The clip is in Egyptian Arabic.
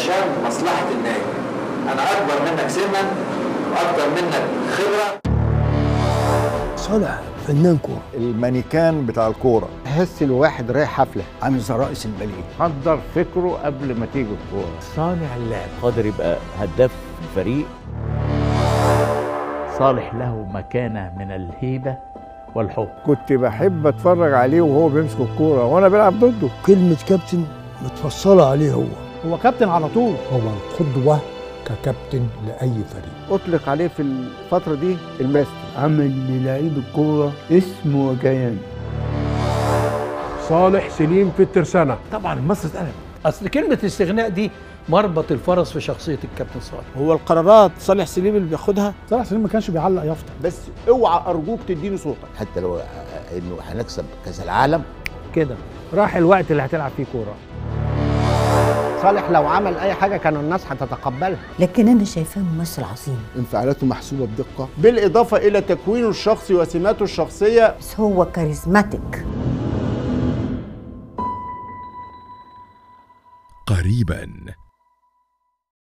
عشان مصلحه النادي انا اكبر منك سنا واكبر منك خبره صالح فنان كوره المانيكان بتاع الكوره تحس الواحد رايح حفله عامل زي رئيس البلية حضر فكره قبل ما تيجي الكوره صانع اللعب قادر يبقى هداف الفريق صالح له مكانة من الهيبة والحب كنت بحب اتفرج عليه وهو بيمسك الكوره وانا بلعب ضده كلمة كابتن متفصلة عليه هو هو كابتن على طول هو القدوة ككابتن لأي فريق اطلق عليه في الفتره دي الماستر عمل للعيب الكورة اسم وكيان صالح سليم في الترسانة طبعا مصر اتقلب اصل كلمه استغناء دي مربط الفرس في شخصيه الكابتن صالح هو القرارات صالح سليم اللي بياخدها صالح سليم ما كانش بيعلق يافطه بس اوعى ارجوك تديني صوتك حتى لو انه هنكسب كاس العالم كده راح الوقت اللي هتلعب فيه كوره صالح لو عمل اي حاجه كانوا الناس هتتقبلها لكن انا شايفاه ممثل عظيم انفعالاته محسوبة بدقة بالاضافه الى تكوينه الشخصي وسماته الشخصيه بس هو كاريزماتيك قريبا